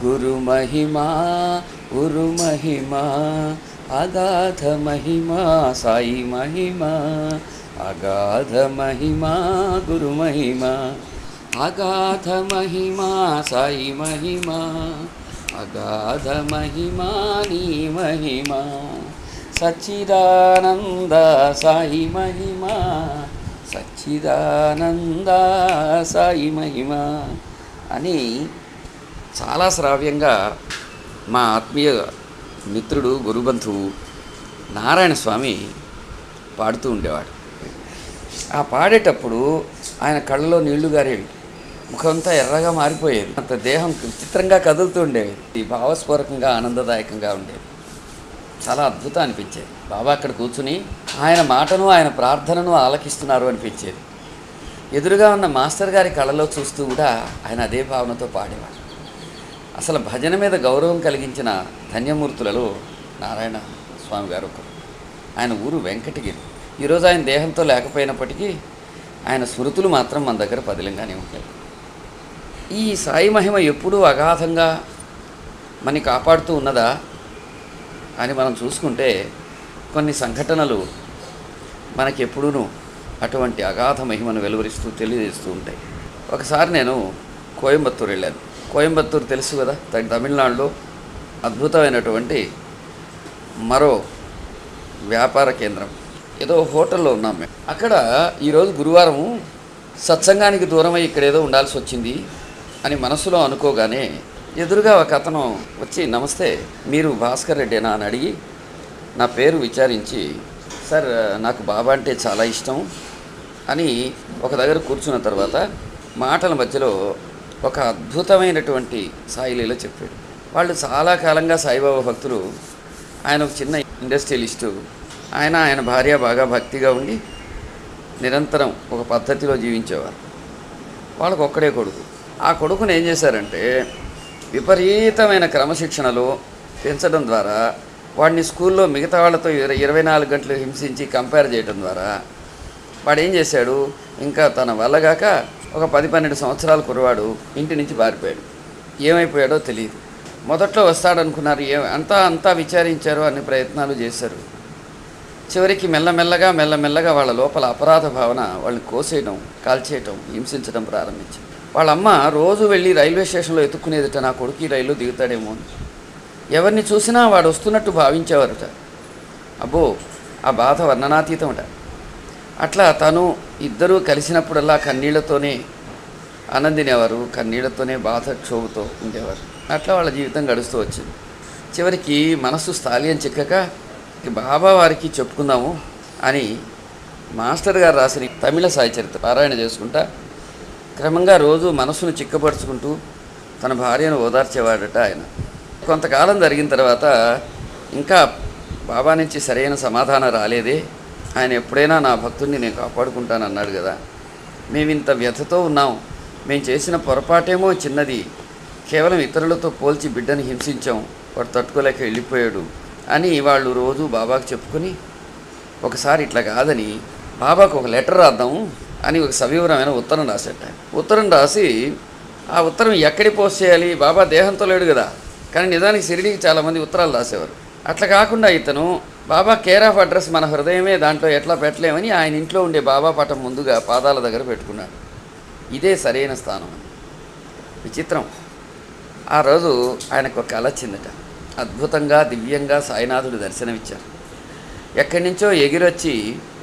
గురు మహిమా గురు మహిమా అగాధ మహిమా సాయి మహిమా అగాధ మహిమా గురు మహిమా అగాధ మహిమా సాయి మహిమా అగాధ మహిమా నీ మహిమా సచ్చిదానంద సాయి మహిమా సచ్చిదానంద సాయి మహిమ అని చాలా శ్రావ్యంగా మా ఆత్మీయ మిత్రుడు గురుబంధువు నారాయణ స్వామి పాడుతూ ఉండేవాడు ఆ పాడేటప్పుడు ఆయన కళ్ళలో నీళ్లు గారేవి ముఖంతా ఎర్రగా మారిపోయేది అంత దేహం విచిత్రంగా కదులుతూ ఉండేది ఈ భావస్ఫూరకంగా ఆనందదాయకంగా ఉండేది చాలా అద్భుతం అనిపించేది బాబా అక్కడ కూర్చుని ఆయన మాటను ఆయన ప్రార్థనను ఆలకిస్తున్నారు అనిపించేది ఎదురుగా ఉన్న మాస్టర్ గారి కళలో చూస్తూ కూడా ఆయన అదే భావనతో పాడేవాడు అసలు భజన మీద గౌరవం కలిగించిన ధన్యమూర్తులలో నారాయణ స్వామి గారు ఒకరు ఆయన ఊరు వెంకటగిరి ఈరోజు ఆయన దేహంతో లేకపోయినప్పటికీ ఆయన స్మృతులు మాత్రం మన దగ్గర పదిలంగానే ఉంటాయి ఈ సాయి మహిమ ఎప్పుడూ అగాధంగా మని కాపాడుతూ ఉన్నదా అని మనం చూసుకుంటే కొన్ని సంఘటనలు మనకెప్పుడూ అటువంటి అగాధ మహిమను వెలువరిస్తూ తెలియజేస్తూ ఉంటాయి ఒకసారి నేను కోయంబత్తూరు వెళ్ళాను కోయంబత్తూరు తెలుసు కదా త- తమిళనాడులో అద్భుతమైనటువంటి మరో వ్యాపార కేంద్రం ఏదో హోటల్లో ఉన్నాం మేము అక్కడ ఈరోజు గురువారము సత్సంగానికి దూరమై ఇక్కడ ఏదో ఉండాల్సి వచ్చింది అని మనసులో అనుకోగానే ఎదురుగా ఒక అతను వచ్చి నమస్తే మీరు భాస్కర్ రెడ్డేనా అని అడిగి నా పేరు విచారించి సార్ నాకు బాబా అంటే చాలా ఇష్టం అని ఒక దగ్గర కూర్చున్న తర్వాత మాటల మధ్యలో ఒక అద్భుతమైనటువంటి సాయిలీలో చెప్పాడు వాళ్ళు చాలా కాలంగా సాయిబాబా భక్తులు ఆయన ఒక చిన్న ఇండస్ట్రియలిస్టు ఆయన ఆయన భార్య బాగా భక్తిగా ఉండి నిరంతరం ఒక పద్ధతిలో జీవించేవారు వాళ్ళకు ఒక్కడే కొడుకు ఆ కొడుకుని ఏం చేశారంటే విపరీతమైన క్రమశిక్షణలో పెంచడం ద్వారా వాడిని స్కూల్లో మిగతా వాళ్ళతో ఇర- ఇరవై నాలుగు గంటలు హింసించి కంపేర్ చేయడం ద్వారా వాడు ఏం చేశాడు ఇంకా తన వల్లగాక ఒక పది పన్నెండు సంవత్సరాల కురవాడు ఇంటి నుంచి పారిపోయాడు ఏమైపోయాడో తెలియదు మొదట్లో వస్తాడనుకున్నారు ఏ అంతా అంతా విచారించారు అన్ని ప్రయత్నాలు చేశారు చివరికి మెల్లమెల్లగా మెల్లమెల్లగా వాళ్ళ లోపల అపరాధ భావన వాళ్ళని కోసేయడం కాల్చేయటం హింసించడం ప్రారంభించింది వాళ్ళ అమ్మ రోజు వెళ్ళి రైల్వే స్టేషన్లో ఎత్తుక్కునేదిట నా కొడుకు ఈ రైల్లో దిగుతాడేమో అని ఎవరిని చూసినా వాడు వస్తున్నట్టు భావించేవారట అబ్బో ఆ బాధ వర్ణనాతీతమట అట్లా తను ఇద్దరూ కలిసినప్పుడల్లా కన్నీళ్లతోనే ఆనందినేవారు కన్నీళ్లతోనే బాధ క్షోభతో ఉండేవారు అట్లా వాళ్ళ జీవితం గడుస్తూ వచ్చింది చివరికి మనస్సు స్థాల్యం చిక్కక ఇక బాబా వారికి చెప్పుకుందాము అని మాస్టర్ గారు రాసిన తమిళ సాయి చరిత్ర పారాయణ చేసుకుంటా క్రమంగా రోజు మనసును చిక్కపరుచుకుంటూ తన భార్యను ఓదార్చేవాడట ఆయన కొంతకాలం జరిగిన తర్వాత ఇంకా బాబా నుంచి సరైన సమాధానం రాలేదే ఆయన ఎప్పుడైనా నా భక్తుడిని నేను కాపాడుకుంటాను అన్నాడు కదా మేము ఇంత వ్యథతో ఉన్నాం మేము చేసిన పొరపాటేమో చిన్నది కేవలం ఇతరులతో పోల్చి బిడ్డని హింసించాం వాడు తట్టుకోలేక వెళ్ళిపోయాడు అని వాళ్ళు రోజు బాబాకు చెప్పుకొని ఒకసారి ఇట్లా కాదని బాబాకు ఒక లెటర్ రాద్దాము అని ఒక సవివరమైన ఉత్తరం రాసేట ఉత్తరం రాసి ఆ ఉత్తరం ఎక్కడి పోస్ట్ చేయాలి బాబా దేహంతో లేడు కదా కానీ నిజానికి షిరిడీకి చాలామంది ఉత్తరాలు రాసేవారు అట్లా కాకుండా ఇతను బాబా కేర్ ఆఫ్ అడ్రస్ మన హృదయమే దాంట్లో ఎట్లా పెట్టలేమని ఆయన ఇంట్లో ఉండే బాబా పటం ముందుగా పాదాల దగ్గర పెట్టుకున్నాడు ఇదే సరైన స్థానం విచిత్రం ఆ రోజు ఆయనకు ఒక కళ వచ్చిందట అద్భుతంగా దివ్యంగా సాయినాథుడు దర్శనమిచ్చారు ఎక్కడి నుంచో ఎగిరొచ్చి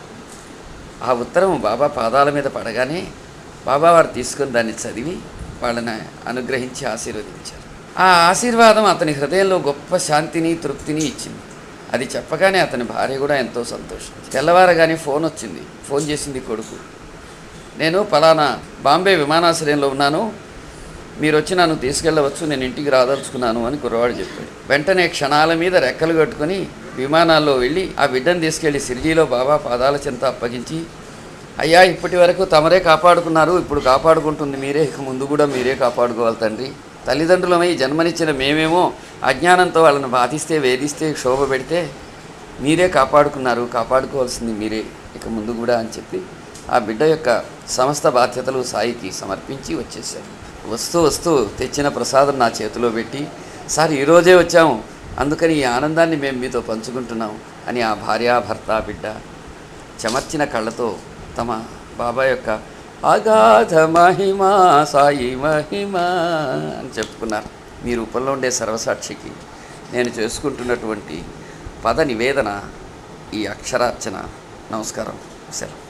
ఆ ఉత్తరం బాబా పాదాల మీద పడగానే బాబా వారు తీసుకొని దాన్ని చదివి వాళ్ళని అనుగ్రహించి ఆశీర్వదించారు ఆ ఆశీర్వాదం అతని హృదయంలో గొప్ప శాంతిని తృప్తిని ఇచ్చింది అది చెప్పగానే అతని భార్య కూడా ఎంతో సంతోషం తెల్లవారగానే ఫోన్ వచ్చింది ఫోన్ చేసింది కొడుకు నేను పలానా బాంబే విమానాశ్రయంలో ఉన్నాను మీరు వచ్చి నన్ను తీసుకెళ్ళవచ్చు నేను ఇంటికి రాదలుచుకున్నాను అని కుర్రవాడు చెప్పాడు వెంటనే క్షణాల మీద రెక్కలు కట్టుకొని విమానాల్లో వెళ్ళి ఆ బిడ్డను తీసుకెళ్లి సిరిజీలో బాబా పాదాల చెంత అప్పగించి అయ్యా ఇప్పటి వరకు తమరే కాపాడుకున్నారు ఇప్పుడు కాపాడుకుంటుంది మీరే ఇక ముందు కూడా మీరే కాపాడుకోవాలి తండ్రి తల్లిదండ్రులమై జన్మనిచ్చిన మేమేమో అజ్ఞానంతో వాళ్ళని బాధిస్తే వేధిస్తే క్షోభ పెడితే మీరే కాపాడుకున్నారు కాపాడుకోవాల్సింది మీరే ఇక ముందు కూడా అని చెప్పి ఆ బిడ్డ యొక్క సమస్త బాధ్యతలు సాయికి సమర్పించి వచ్చేసారు వస్తూ వస్తూ తెచ్చిన ప్రసాదం నా చేతిలో పెట్టి సార్ ఈరోజే వచ్చాము అందుకని ఈ ఆనందాన్ని మేము మీతో పంచుకుంటున్నాం అని ఆ భార్య భర్త బిడ్డ చెమర్చిన కళ్ళతో తమ బాబా యొక్క అగాధ మహిమ సాయి మహిమ అని చెప్పుకున్నారు మీ రూపంలో ఉండే సర్వసాక్షికి నేను చేసుకుంటున్నటువంటి పద నివేదన ఈ అక్షరార్చన నమస్కారం సెలవు